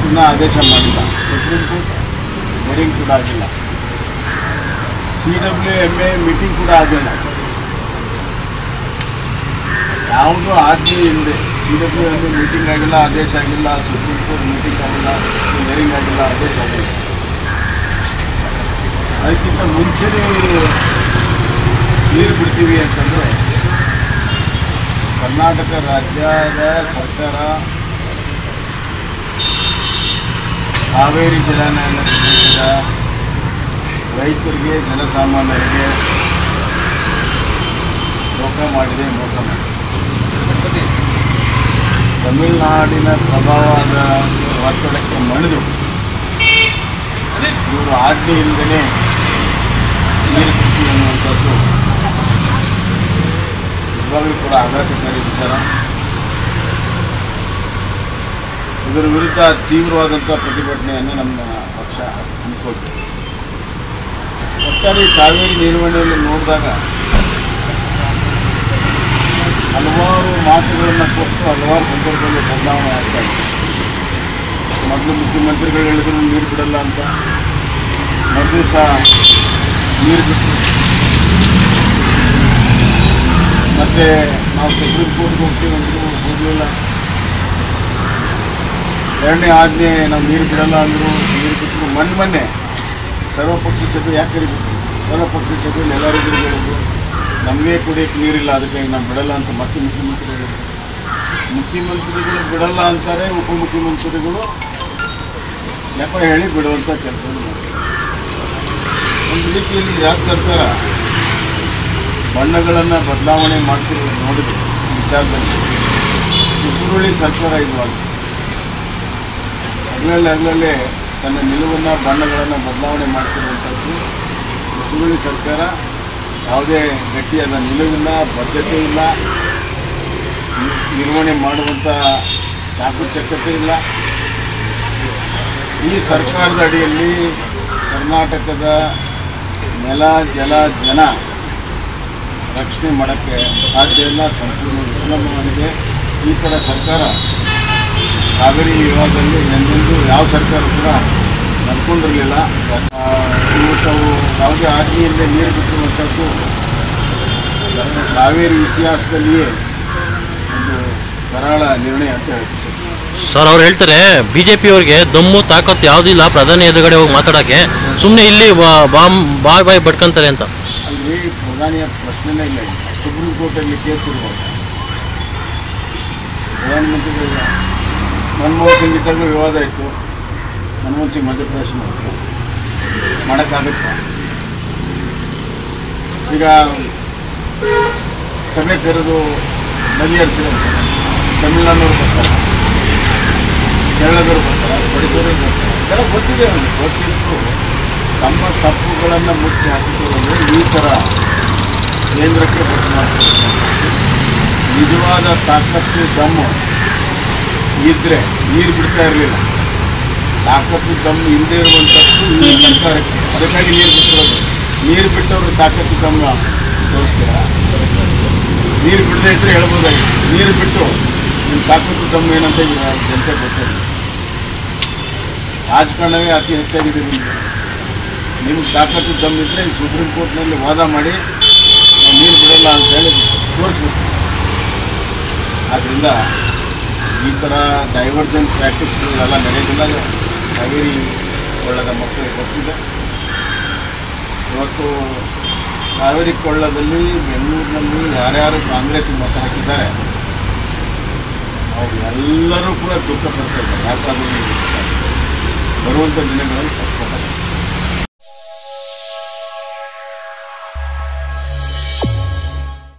ಇನ್ನೂ ಆದೇಶ ಮಾಡಿಲ್ಲ ಸುಪ್ರೀಂ ಕೋರ್ಟ್ ಹೆರಿಂಗ್ ಕೂಡ ಆಗಿಲ್ಲ C W M A meeting ಕೂಡ ಆಗಿಲ್ಲ ಯಾವುದೂ ಆಜ್ಞೆ ಇಲ್ಲದೆ C W M A meeting ಆಗಿಲ್ಲ ಆದೇಶ ಆಗಿಲ್ಲ ಸುಪ್ರೀಂ ಕೋರ್ಟ್ ಮೀಟಿಂಗ್ ಆಗಿಲ್ಲ ಹೆರಿಂಗ್ ಆಗಿಲ್ಲ ಆದೇಶ ಆಗಿಲ್ಲ ಅದಕ್ಕಿಂತ ಮುಂಚೆನೇ ಇವರು ನೀರು ಬಿಡ್ತೀವಿ ಅಂತಂದರೆ ಕರ್ನಾಟಕ ರಾಜ್ಯದ ಸರ್ಕಾರ ಕಾವೇರಿ ಜಲಾನಯನ ಪ್ರದೇಶದ ರೈತರಿಗೆ ಜನಸಾಮಾನ್ಯರಿಗೆ ರೋಗ ಮಾಡಿದೆ ಮೋಸ ಮಾಡಿದೆ ತಮಿಳುನಾಡಿನ ಪ್ರಭಾವದ ಒತ್ತಡಕ್ಕೆ ಮಣಿದು ಇವರು ಆಜ್ಞೆ ಇಲ್ಲದೇ ನೀರು ಬಿಡ್ತೀವಿ ಅನ್ನುವಂಥದ್ದು ನಿಜವಾಗ್ಲೂ ಕೂಡ ಆಘಾತಕಾರಿ ವಿಚಾರ ಇದರ ವಿರುದ್ಧ ತೀವ್ರವಾದಂಥ ಪ್ರತಿಭಟನೆಯನ್ನು ನಮ್ಮ ಪಕ್ಷ ಹಮ್ಮಿಕೊಳ್ತೀವಿ ಒಟ್ಟಾರೆ ಈ ಕಾವೇರಿ ನಿರ್ವಹಣೆಯಲ್ಲಿ ನೋಡಿದಾಗ ಹಲವಾರು ಮಾತುಗಳನ್ನು ಕೊಟ್ಟು ಹಲವಾರು ಸಂದರ್ಭದಲ್ಲಿ ಬದಲಾವಣೆ ಆಗ್ತಾ ಇದೆ ಮೊದಲು ಮುಖ್ಯಮಂತ್ರಿಗಳು ಹೇಳಿದ್ರು ನೀರು ಬಿಡಲ್ಲ ಅಂತ ಮರುದಿವಸ ನೀರು ಬಿಟ್ಟು ಮತ್ತೆ ನಾವು ಸುಪ್ರೀಂ ಕೋರ್ಟ್ಗೆ ಹೋಗ್ತೀವಿ ಅಂದರು ಹೋಗಲಿಲ್ಲ ಎರಡನೇ ಆಜ್ಞೆ ನಾವು ನೀರು ಬಿಡಲ್ಲ ಅಂದರು ನೀರು ಬಿಟ್ಟರು ಮೊನ್ನೆ ಮೊನ್ನೆ ಸರ್ವಪಕ್ಷ ಸಭೆ ಯಾಕೆ ಕರಿಬೇಕು ಸರ್ವಪಕ್ಷ ಸಭೆಯಲ್ಲಿ ಎಲ್ಲರೂ ಹೇಳಿದ್ರು ನಮಗೆ ಕುಡಿಯೋಕ್ಕೆ ನೀರಿಲ್ಲ ಅದಕ್ಕಾಗಿ ನಾವು ಬಿಡಲ್ಲ ಅಂತ ಮತ್ತೆ ಮುಖ್ಯಮಂತ್ರಿ ಹೇಳಿದ್ರು ಮುಖ್ಯಮಂತ್ರಿಗಳು ಬಿಡಲ್ಲ ಅಂತಾರೆ ಉಪಮುಖ್ಯಮಂತ್ರಿಗಳು ನೆಪ ಹೇಳಿ ಬಿಡುವಂಥ ಕೆಲಸವನ್ನು ಮಾಡ್ತಾರೆ ಒಂದು ರೀತಿಯಲ್ಲಿ ರಾಜ್ಯ ಸರ್ಕಾರ ಬಣ್ಣಗಳನ್ನು ಬದಲಾವಣೆ ಮಾಡ್ತಿರೋದು ನೋಡಿದ್ರು ಈ ವಿಚಾರದಲ್ಲಿ ಸುರುಳಿ ಸರ್ಕಾರ ಇರುವಾಗ ಹಗಲಲ್ಲಿ ಹಗಲಲ್ಲೇ ತನ್ನ ನಿಲುವನ್ನು ಬಣ್ಣಗಳನ್ನು ಬದಲಾವಣೆ ಮಾಡ್ತಿರುವಂಥದ್ದು ಸುರುಳಿ ಸರ್ಕಾರ ಯಾವುದೇ ಗಟ್ಟಿಯಾದ ನಿಲುವಿಲ್ಲ ಬದ್ಧತೆ ಇಲ್ಲ ನಿ- ನಿರ್ವಹಣೆ ಮಾಡುವಂಥ ಚಾಕುಚಕ್ಯತೆ ಇಲ್ಲ ಈ ಸರ್ಕಾರದ ಅಡಿಯಲ್ಲಿ ಕರ್ನಾಟಕದ ನೆಲ ಜಲ ಜನ ರಕ್ಷಣೆ ಮಾಡೋಕ್ಕೆ ಸಾಧ್ಯ ಇಲ್ಲ ಸಂಪೂರ್ಣ ವಿಫಲವಾಗಿದೆ ಈ ಥರ ಸರ್ಕಾರ ಕಾವೇರಿ ವಿವಾದದಲ್ಲಿ ಎಂದೆಂದೂ ಯಾವ ಸರ್ಕಾರ ಕೂಡ ನಡ್ಕೊಂಡಿರಲಿಲ್ಲ ಆ, ಇವತ್ತು ಅವು ಯಾವುದೇ ಆಜ್ಞೆಯಿಂದ ನೀರು ಬಿಟ್ಟಿರುವಂಥದ್ದು ಕಾವೇರಿ ಇತಿಹಾಸದಲ್ಲಿಯೇ ಒಂದು ಕರಾಳ ನಿರ್ಣಯ ಅಂತ ಹೇಳ್ತೀನಿ ಸರ್ ಅವ್ರು ಹೇಳ್ತಾರೆ ಬಿಜೆಪಿ ಅವ್ರಿಗೆ ದಮ್ಮು ತಾಕತ್ತು ಯಾವುದಿಲ್ಲ ಪ್ರಧಾನಿ ಎದುರುಗಡೆ ಹೋಗಿ ಮಾತಾಡೋಕ್ಕೆ ಸುಮ್ಮನೆ ಇಲ್ಲಿ ಬಾ- ಬಾಮ್ ಬಾಯ್ ಬಾಯ್ ಬಡ್ಕೊಂತಾರೆ ಅಂತ ಅಲ್ಲಿ ಪ್ರಧಾನಿಯ ಪ್ರಶ್ನೆನೇ ಇಲ್ಲ ಈಗ. ಸುಪ್ರೀಂ ಕೋರ್ಟಲ್ಲಿ ಕೇಸ್ ಇರುವಾಗ ಪ್ರಧಾನಮಂತ್ರಿಗಳು ಮನಮೋಹನ್ ಸಿಂಗ್ ಇದ್ದಾಗ ವಿವಾದ ಇತ್ತು ಮನಮೋಹನ್ ಸಿಂಗ್ ಮಧ್ಯಪ್ರವೇಶ ಮಾಡಿದ್ರು ಮಾಡೋಕ್ಕಾಗತ್ತಾ ಈಗ ಸಭೆ ಕರೆದು ಬಗೆಹರಿಸಿದಂತೆ ತಮಿಳ್ನಾಡವ್ರು ಬರ್ತಾರೆ ಕೇರಳದವ್ರು ಬರ್ತಾರೆ ಬಡಿದವರು ಬರ್ತಾರೆ ಇದೆಲ್ಲ ಗೊತ್ತಿದೆ ಅವ್ರಿಗೆ ಗೊತ್ತಿದ್ದು ತಮ್ಮ ತಪ್ಪುಗಳನ್ನು ಮುಚ್ಚಿ ಹಾಕಿಕೊಳ್ಳಲು ಈ ಥರ ಕೇಂದ್ರಕ್ಕೆ ಭೇಟಿ ಮಾಡ್ತಾರೆ ನಿಜವಾದ ತಾಕತ್ತು ದಮ್ಮು ಇದ್ದರೆ ನೀರು ಬಿಡ್ತಾ ಇರಲಿಲ್ಲ ತಾಕತ್ತು ದಮ್ಮು ಇಲ್ಲದೆ ಇರುವಂಥದ್ದು ಈ ಸರ್ಕಾರಕ್ಕೆ ಅದಕ್ಕಾಗಿ ನೀರು ಬಿಟ್ಟಿರೋದು ನೀರು ಬಿಟ್ಟವರು ತಾಕತ್ತು ದಮ್ಮ ತೋರಿಸ್ತೀರಾ ನೀರು ಬಿಡದೇ ಇದ್ದರೆ ಹೇಳ್ಬೋದಾಗಿತ್ತು ನೀರು ಬಿಟ್ಟು ನಿಮ್ಮ ತಾಕತ್ತು ದಮ್ಮು ಏನಂತ ಈಗ ಜನತೆ ಗೊತ್ತಿಲ್ಲ ರಾಜಕಾರಣವೇ ಅತಿ ಹೆಚ್ಚಾಗಿದೆ ನಿಮಗೆ ನಿಮ್ಗೆ ತಾಕತ್ತು ದಮ್ಮಿದ್ರೆ ಈ ಸುಪ್ರೀಂ ಕೋರ್ಟ್ನಲ್ಲಿ ವಾದ ಮಾಡಿ ನಾವು ನೀರು ಬಿಡಲ್ಲ ಅಂತ ಹೇಳಿ ತೋರಿಸ್ಬೇಕು ಆದ್ದರಿಂದ ಈ ಥರ ಡೈವರ್ಜೆಂಟ್ ಪ್ರಾಕ್ಟಿಕ್ಸ್ ಎಲ್ಲ ನಡೆಯೋದಿಲ್ಲ ಕಾವೇರಿ ಕೊಳ್ಳದ ಮಕ್ಕಳಿಗೆ ಗೊತ್ತಿದೆ ಇವತ್ತು ಕಾವೇರಿ ಕೊಳ್ಳದಲ್ಲಿ ಬೆಂಗಳೂರಿನಲ್ಲಿ ಯಾರ್ಯಾರು ಕಾಂಗ್ರೆಸ್ಗೆ ಮತ ಹಾಕಿದ್ದಾರೆ ಅವ್ರು ಎಲ್ಲರೂ ಕೂಡ ದುಃಖ ಪಡ್ತಾ ಇದ್ದಾರೆ ಯಾಕಾದರೂ ಬರುವಂಥ ದಿನಗಳಲ್ಲಿ ತಪ್ಪು